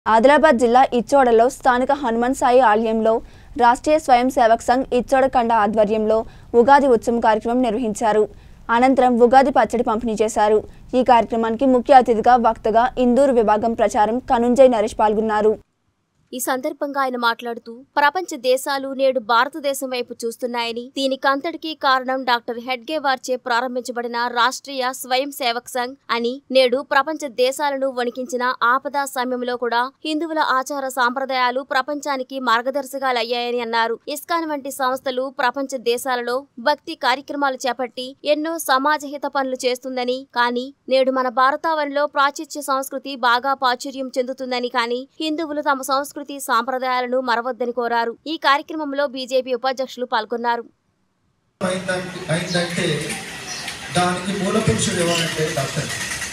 ఆదిలాబాద్ జిల్లా ఇచ్చోడలో స్థానిక హనుమాన్ సాయి ఆలయంలో రాష్ట్రీయ స్వయం సేవక్ సంఘ్ ఇచ్చోడ కండ ఆధ్వర్యంలో ఉగాది ఉత్సవం కార్యక్రమం నిర్వహించారు అనంతరం ఉగాది పచ్చడి పంపిణీ చేశారు ఈ కార్యక్రమానికి ముఖ్య అతిథిగా వక్తగా ఇందూరు విభాగం ప్రచారం కనుంజయ్ నరేష్ పాల్గొన్నారు ఈ సందర్భంగా ఆయన మాట్లాడుతూ ప్రపంచ దేశాలు నేడు భారతదేశం వైపు చూస్తున్నాయని దీనికంతటికీ కారణం డాక్టర్ హెడ్గే వార్చే ప్రారంభించబడిన రాష్ట్రీయ స్వయం సేవక్ సంఘ్ అని నేడు ప్రపంచ దేశాలను వణికించిన ఆపద సమయంలో కూడా హిందువుల ఆచార సాంప్రదాయాలు ప్రపంచానికి మార్గదర్శకాలయ్యాయని అన్నారు ఇస్కాన్ వంటి సంస్థలు ప్రపంచ దేశాలలో భక్తి కార్యక్రమాలు చేపట్టి ఎన్నో సమాజ హిత పనులు చేస్తుందని కానీ నేడు మన భారతావనిలో ప్రాచుర్య సంస్కృతి బాగా ప్రాచుర్యం చెందుతుందని కానీ హిందువులు తమ సంస్కృతి సాంప్రదాయాలను మరవద్దని కోరారు ఈ కార్యక్రమంలో బీజేపీ ఉపాధ్యక్షులు పాల్గొన్నారు అయిందంటే అయిందంటే దానికి మూల పురుషుడు ఎవరంటే డాక్టర్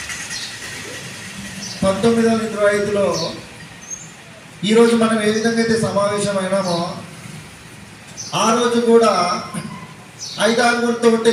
పంతొమ్మిది వందల ఇరవై ఐదులో ఈరోజు మనం ఏ విధంగా అయితే సమావేశమైనామో ఆ రోజు కూడా ఐదు ఆరుగురితోటి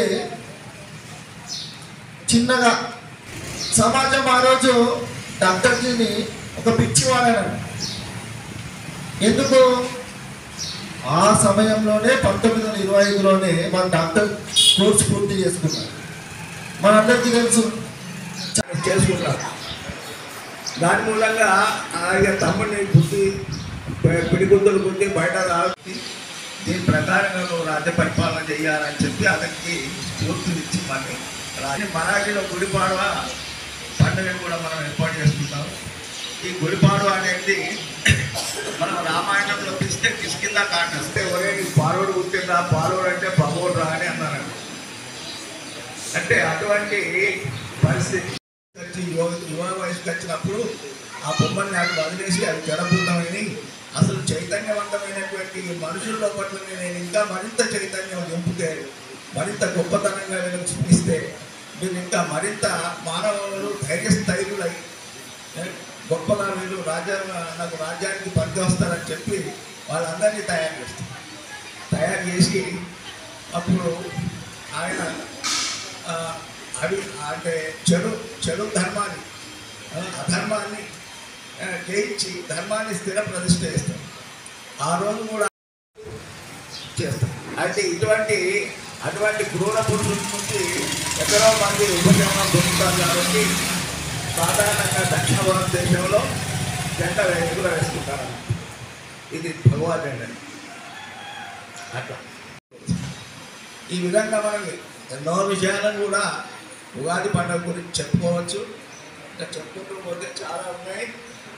చిన్నగా సమాజం ఆ రోజు డాక్టర్జీని ఒక పిచ్చివాడని ఎందుకు ఆ సమయంలోనే పంతొమ్మిది వందల ఇరవై ఐదులోనే మన డాక్టర్ కోర్స్ పూర్తి చేసుకున్నారు మనందరికీ తెలుసు చేసుకుంటారు దాని మూలంగా ఆ ఇక తమ్ముడిని బుద్ధి పి- పిడిగుద్దులు బుద్ధి బయట రాసి దీని ప్రకారంగా నువ్వు రాజ్య పరిపాలన చేయాలని చెప్పి అతనికి స్ఫూర్తినిచ్చి మళ్ళీ రాజు మరాఠీలో గుడిపాడవ పండుగను కూడా మనం ఏర్పాటు చేసుకుంటాం ఈ గుడిపాడు అనేది మనం రామాయణంలో పిస్తే కిష్కింద కాటేస్తే ఒరే నీ పారోడు పుట్టిందా పారోడు అంటే పగోడు రా అని అన్నారండి అంటే అటువంటి పరిస్థితి వచ్చి యువ యువ వయసుకి వచ్చినప్పుడు ఆ బొమ్మని నాకు వదిలేసి అవి జడబుద్ధమని అసలు చైతన్యవంతమైనటువంటి మనుషుల్లో పట్ల నేను ఇంకా మరింత చైతన్యం నింపితే మరింత గొప్పతనంగా వీళ్ళకి చూపిస్తే వీళ్ళు ఇంకా మరింత మానవులు ధైర్యస్థైర్యులై ఏ, గొప్పగా వీళ్ళు రాజ్య నాకు రాజ్యానికి పనికి వస్తారని చెప్పి వాళ్ళందరినీ తయారు చేస్తారు తయారు చేసి అప్పుడు ఆయన ఆ, అవి అంటే చెడు చెడు ధర్మాన్ని ఆ, అధర్మాన్ని ఆ, జయించి ధర్మాన్ని స్థిర ప్రతిష్ట చేస్తాం ఆ రోజు కూడా చేస్తాం అయితే ఇటువంటి అటువంటి క్రూర పురుషుల నుంచి ఎక్కడో మంది ఉపశమనం పొందుతారు కాబట్టి సాధారణంగా దక్షిణ భారతదేశంలో జెండ ఎగుర వేసుకుంటారు ఇది భగవద్ జెండ అట్లా ఈ విధంగా మనం ఎన్నో విషయాలను కూడా ఉగాది పండుగ గురించి చెప్పుకోవచ్చు ఇంకా చెప్పుకుంటూ పోతే చాలా ఉన్నాయి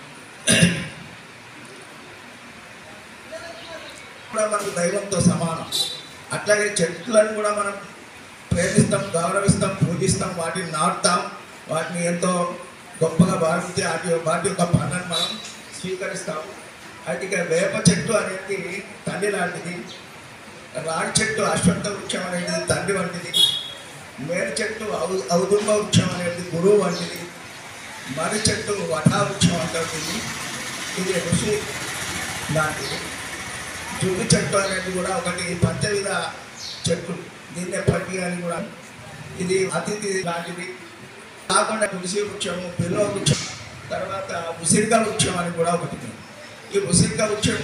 కూడా మనకు దైవంతో సమానం అట్లాగే చెట్లను కూడా మనం ప్రేమిస్తాం గౌరవిస్తాం పూజిస్తాం వాటిని నాటుతాం వాటిని ఎంతో గొప్పగా భావిస్తే వాటి వాటి యొక్క పంటను మనం స్వీకరిస్తాం అయితే ఇక వేప చెట్టు అనేది తల్లి లాంటిది రాగి చెట్టు అశ్వత్థ వృక్షం అనేది తండ్రి వంటిది మేడి చెట్టు ఔ ఔదుంబ వృక్షం అనేది గురువు వంటిది మర్రి చెట్టు వటా వృక్షం అంటుంది ఇది ఋషి లాంటిది జువ్వి చెట్టు అనేది కూడా ఒకటి పంచవిధ చెట్టు దీన్నే పట్టి అని కూడా ఇది అతిథి లాంటిది కాకుండా తులసి వృక్షము బిల్వ వృక్షం తర్వాత ఉసిరిక వృక్షం అని కూడా ఒకటి ఉంది. ఈ ఉసిరిక వృక్షం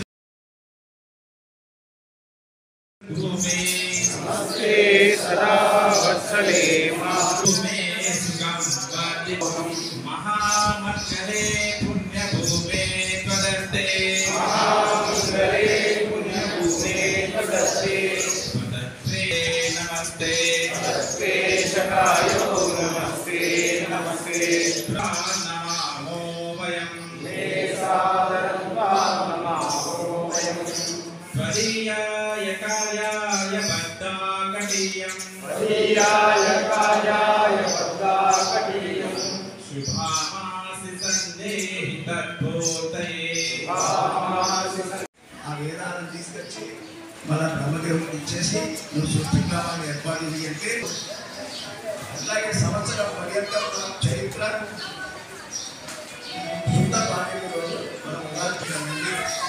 మహామర్కరే పుణ్యభూమే త్వదస్తే పదత్రే నమస్తే నమో వయం త్వదీయాయ కార్యాయ బద్ధాకటీయం శుభామాసి సందేహి తద్భూతయే ఆ వేదాలను తీసుకొచ్చి మన బ్రహ్మదేవుడికి ఇచ్చేసి నువ్వు సృష్టించాలని ఏర్పాటు చేయి అంటే అలాగే సంవత్సరం పర్యంతం మనం చరిత్ర శుద్ధ పాఠ్యంలో మనం ఉదాహరణ